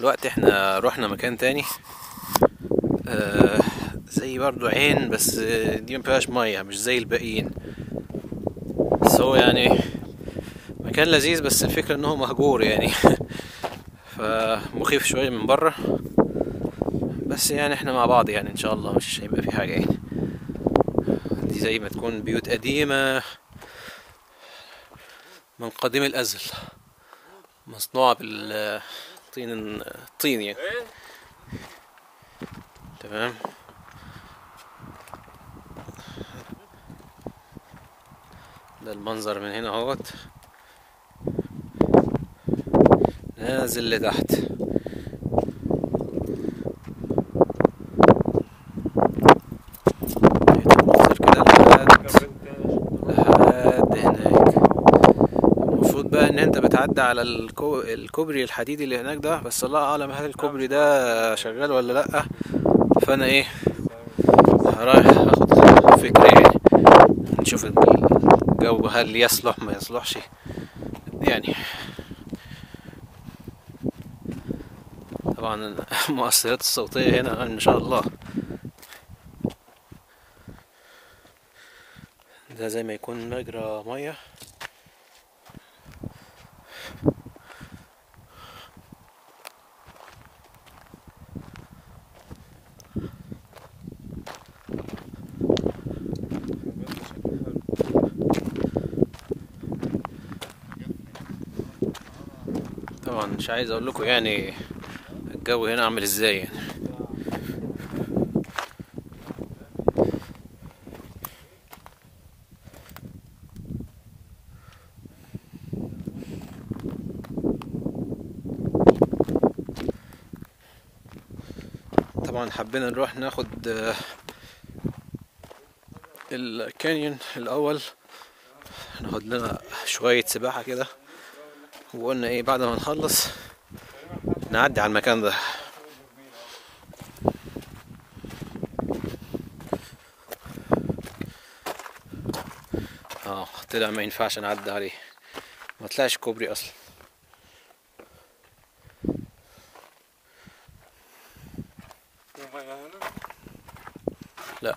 دلوقتي احنا رحنا مكان تاني آه زي برضو عين بس آه، دي مفيهاش مية مش زي الباقيين بس هو يعني مكان لذيذ بس الفكرة ان هو مهجور يعني فمخيف شوية من بره بس يعني احنا مع بعض يعني ان شاء الله مش هيبقى في حاجة يعني دي زي ما تكون بيوت قديمة من قديم الأزل مصنوعة بالطين الطين يعني تمام ده المنظر من هنا اهوت نازل لتحت المنظر كده لحد لحد هناك المفروض بقى ان انت بتعدي على الكو... الكوبري الحديدي اللي هناك ده بس الله اعلم هل الكوبري ده شغال ولا لا فانا ايه رايح اخد فكرة يعني نشوف الجو هل يصلح ما يصلحش يعني طبعا المؤثرات الصوتية هنا ان شاء الله ده زي ما يكون مجرى مية طبعا مش عايز اقول لكم يعني الجو هنا عامل ازاي يعني طبعا حبينا نروح ناخد آه، الكانيون الاول ناخد لنا شوية سباحة كده وقلنا ايه بعد ما نخلص نعدي على المكان ده اه طلع ما ينفعش نعدي عليه ما طلعش كوبري اصلا لا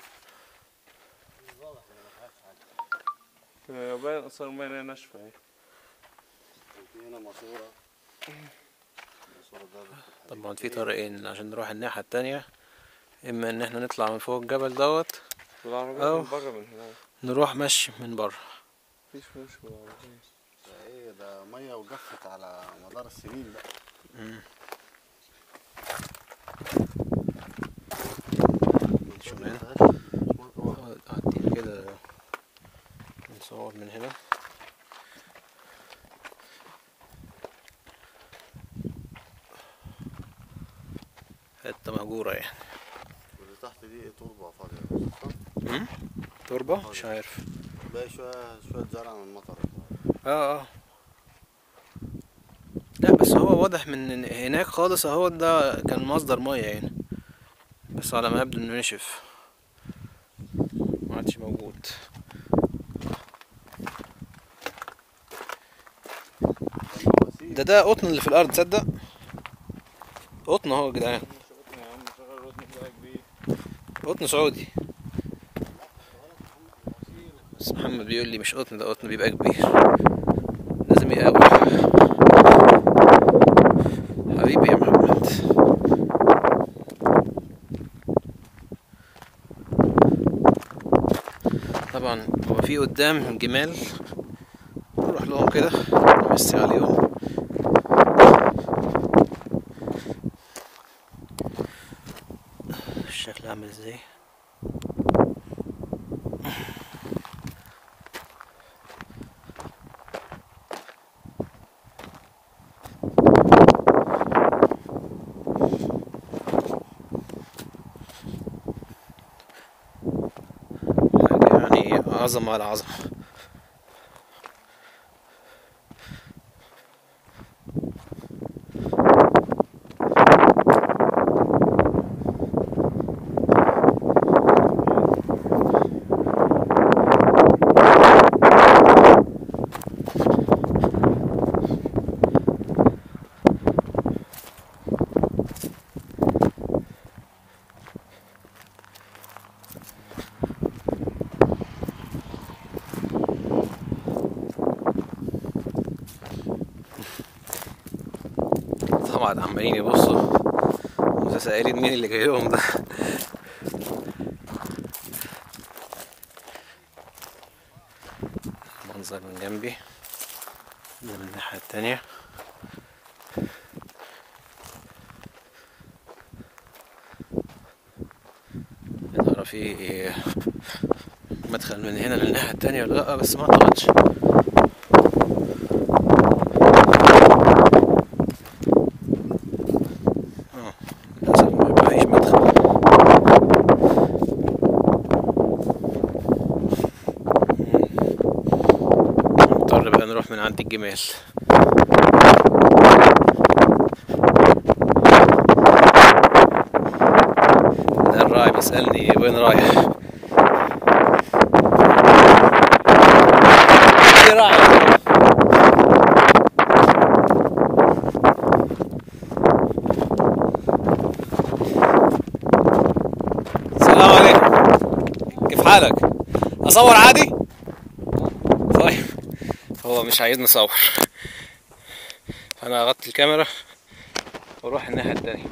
باين اصلا المية ناشفة اهي هنا ماسورة الماسورة ده طبعا في طريقين عشان نروح الناحية التانية اما ان احنا نطلع من فوق الجبل دوت والعربية أو. من بره من هناك نروح مشي من بره مفيش مشكلة بالعربية ده ايه ده مية وجفت على مدار السنين بقى شمال هو قاعدين كده نصور من هنا حتة مهجورة يعني واللي تحت دي ايه تربة فاضية صح؟ مم؟ تربة مش عارف باقي شوية شوية زرع من المطر اه اه لا بس هو واضح من هناك خالص اهو ده كان مصدر مية يعني بس على ما يبدو انه نشف ما عادش موجود ده ده قطن اللي في الارض تصدق قطن اهو يا جدعان يا عم شغل رتم بقى كبير قطن سعودي بس محمد بيقول لي مش قطن ده قطن بيبقى كبير لازم يقاوح حبيبي يا محمد طبعا هو في قدام جمال نروح لهم كده نمسي عليهم الشكل عامل ازاي حاجة يعني عظمة على عظمة طبعا عمالين يبصوا متسائلين مين اللي جاي لهم ده منظر من جنبي ده من الناحية التانية يا ترى في مدخل من هنا للناحية التانية ولا لأ بس ما أعتقدش اه للأسف ما فيش مدخل نضطر بقى نروح من عند الجمال ده الراعي بيسألني وين رايح في راعي السلام عليكم كيف حالك؟ أصور عادي؟ طيب هو مش عايزني أصور فأنا أغطي الكاميرا وأروح الناحية التانية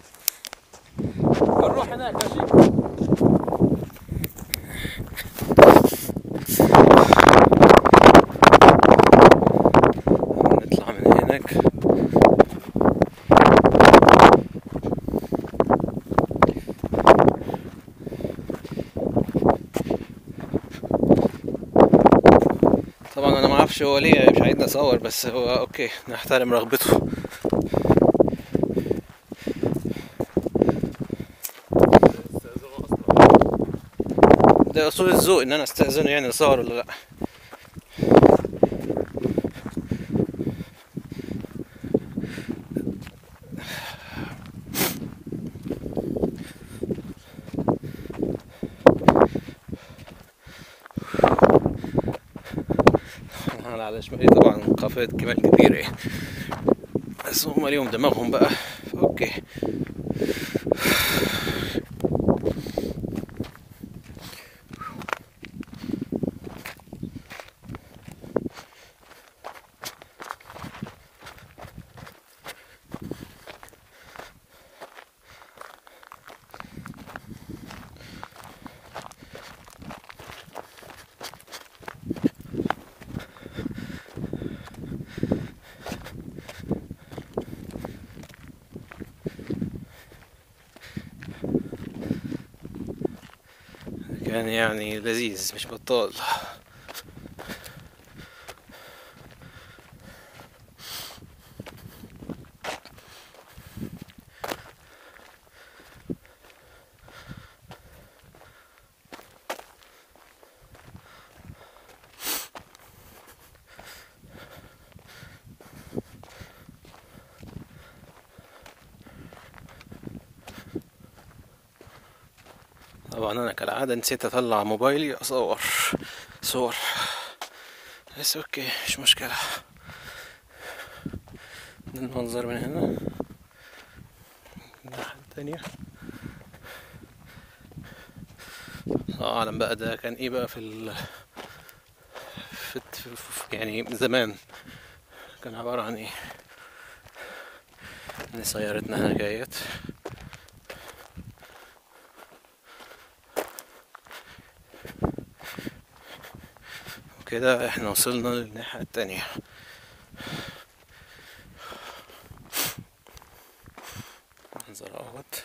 نروح هناك ماشي نطلع من هناك طبعا انا ما اعرفش هو ليه مش عايزني اصور بس هو اوكي نحترم رغبته استأذنوا اصلا ده اصول الذوق ان انا استاذنه يعني اصور ولا لا انا على شمالي طبعا قافلة جمال كبيرة يعني بس هم ليهم دماغهم بقى اوكي كان يعني لذيذ مش بطال طبعا انا كالعادة نسيت اطلع موبايلي اصور صور بس اوكي مش مشكلة ده المنظر من هنا الناحية التانية الله اعلم بقى ده كان ايه بقى في ال في, في, في يعني زمان كان عبارة عن ايه ان سيارتنا هنا جايت وكده احنا وصلنا للناحية التانية منظر اهوت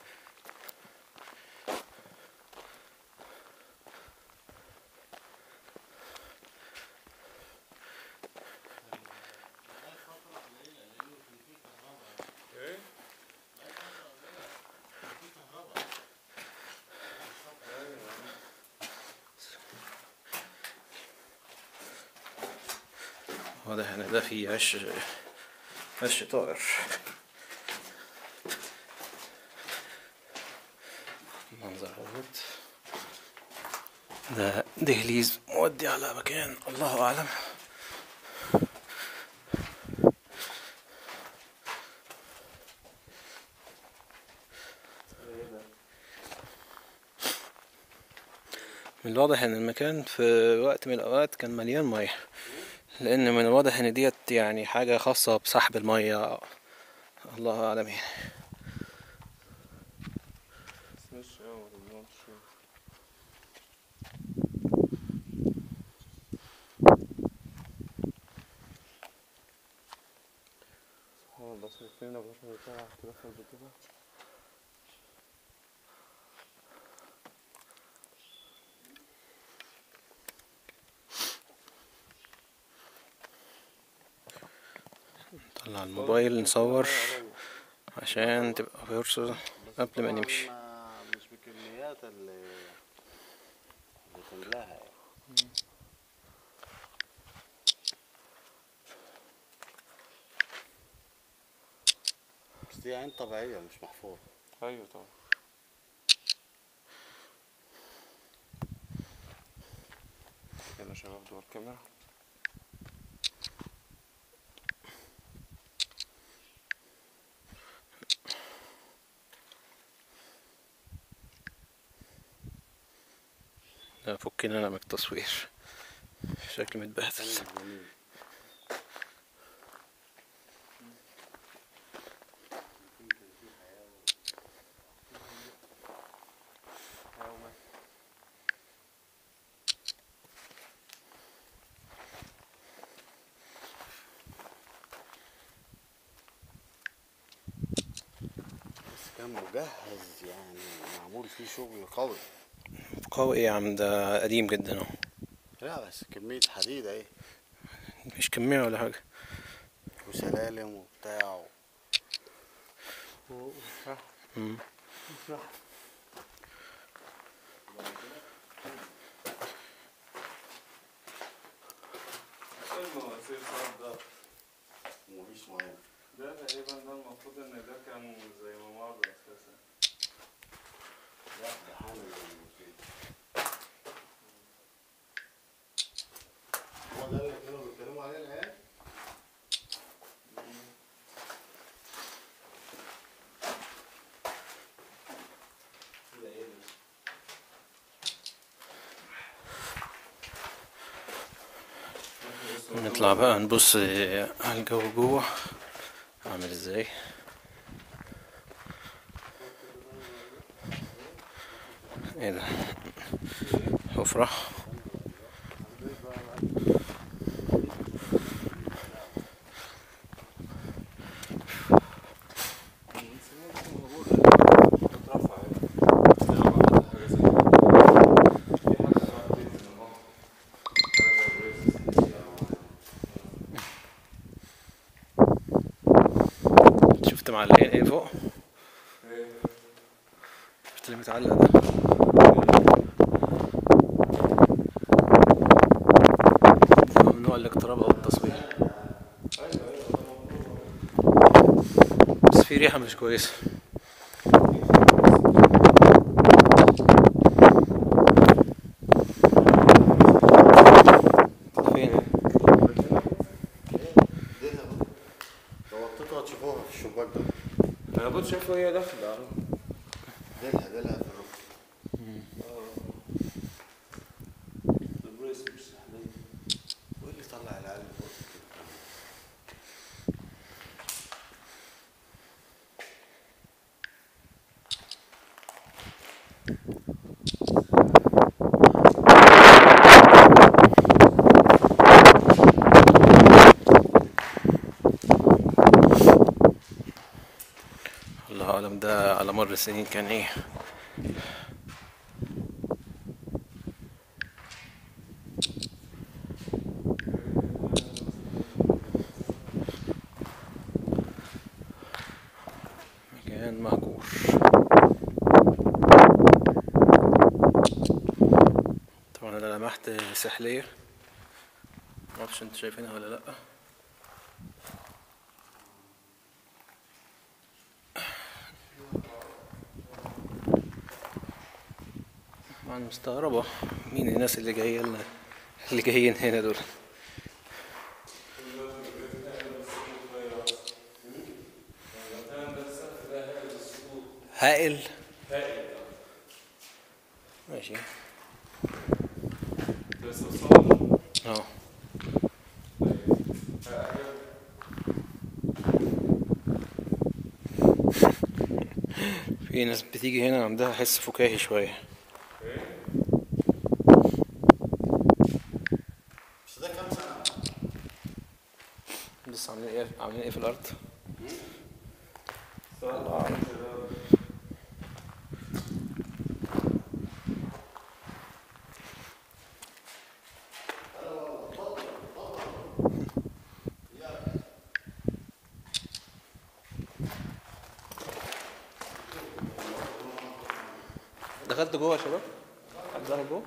واضح ان ده فيه عش عش طائر منظر اهوت ده دهليز مودي على مكان الله اعلم من الواضح ان المكان في وقت من الاوقات كان مليان ميه لان من الواضح ان ديت يعني حاجة خاصة بسحب المية الله اعلم يعني بس مش اه ما تضمنش سبحان الله شايفين ابو بكر طلع كده في البطولة طلع الموبايل نصور عشان تبقى فرصة قبل ما طبعاً نمشي ما- مش بكميات اللي اللي تملاها يعني بس دي عين طبيعية مش محفورة ايوه طبعا يلا يا شباب دور الكاميرا لا فكنا انا من التصوير شكل متبهدل فن جميل بس كان مجهز يعني معمول فيه شغل قوي قوي ايه يا عم ده قديم جدا اهو لا بس كمية حديد اهي مش كمية ولا حاجة وسلالم وبتاع مم. المواسير صعب ده ومفيش ميه ده تقريبا ده المفروض ان ده كان زي ممر اساسا لا ده حامل المفيد هو ده اللي كانوا بيتكلموا عليه العيال ده ايه ده؟ نطلع بقى نبص على الجو جوه عامل ازاي ايه ده حفرة شفت معلقين ايه فوق شفت اللي متعلق ده ممنوع الاقتراب او التصوير بس في ريحة مش كويسة فين دي لو وطيتوا هتشوفوها في الشباك ده انا كنت شايفه هي داخله ديلها ديلها في الركن البريس مش سهلين وايه اللي طلع العيال اللي فوق كده؟ الله اعلم ده على مر السنين كان ايه مكان مهجور طبعا انا لمحت سحلية معرفش انتوا شايفينها ولا لأ طبعا مستغربة مين الناس اللي جاية لنا اللي جايين هنا دول هائل ماشي بس صور اه في ناس بتيجي هنا عندها حس فكاهي شوية بس ده كام سنة؟ لسه عاملين ايه عاملين ايه في الارض دخلت جوه يا شباب حد دخل جوه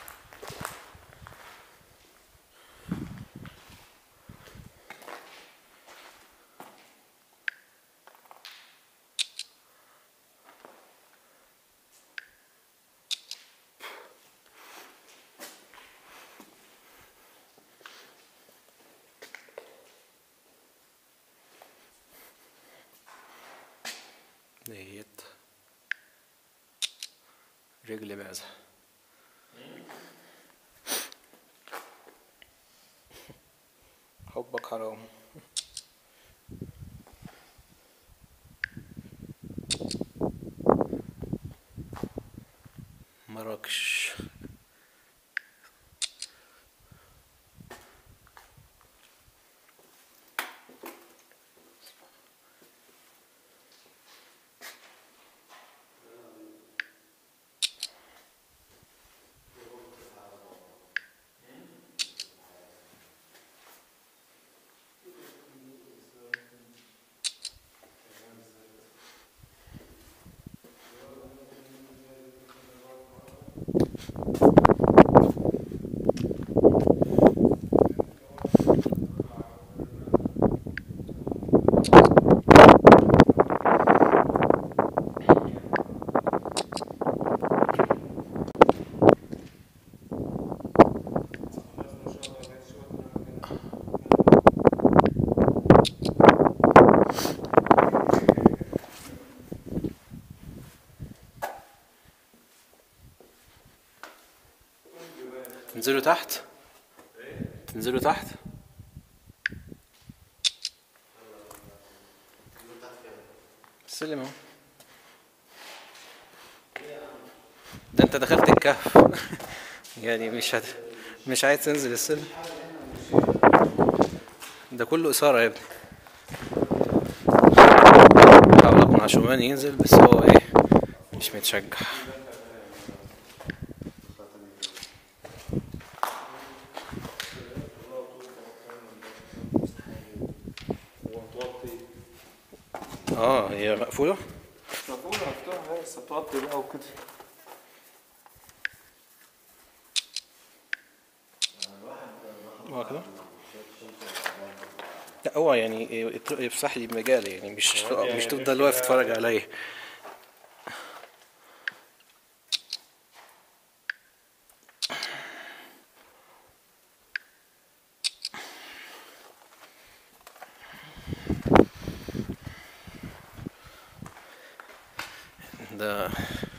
ديت رجل معزة حبك حرام مراكش تنزلوا تحت تنزلوا تحت السلم اهو ده انت دخلت الكهف يعني مش هت... مش عايز تنزل السلم ده كله إثارة يا ابني حاول أقنع شومان ينزل بس هو ايه مش متشجع اه هي مقفولة مقفولة مفتوحة بس بتوطي بقى وكده اه كده لا هو يعني يفسح لي مجال يعني مش مش تفضل واقف تتفرج عليا ده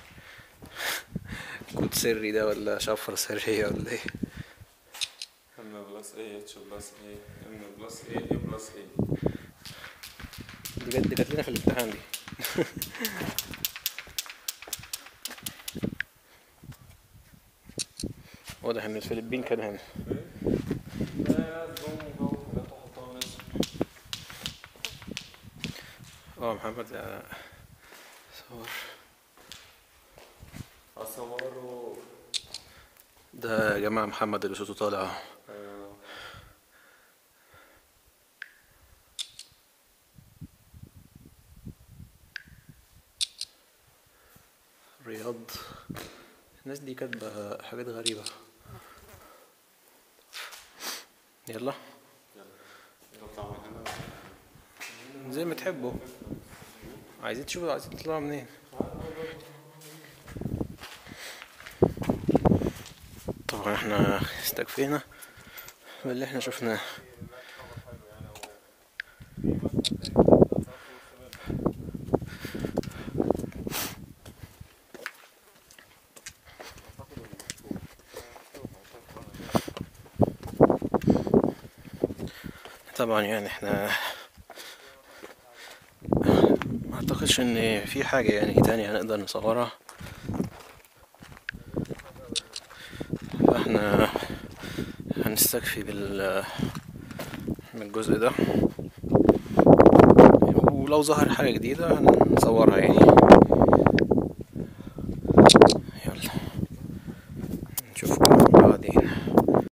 كود سري ده ولا شفرة سرية ولا ايه ام بلس ايه اتش بلس ايه ام بلس ايه ايه بلس ايه بجد جات لنا في الامتحان دي واضح ان الفلبين كان هنا لا زوم جو لا تحطها نص اه محمد آه، صور اصوره ده يا جماعة محمد اللي صوته طالع اهو. آه، رياض الناس دي كاتبة حاجات غريبة يلا نطلع من هنا زي ما تحبوا عايزين تشوفوا عايزين تطلعوا منين طبعا احنا استكفينا باللي احنا شفناه طبعا يعني احنا ما اعتقدش اعتقدش ان في حاجة يعني تانية هنقدر نصورها فاحنا هنستكفي بال بالجزء ده ولو ظهر حاجة جديدة هنصورها يعني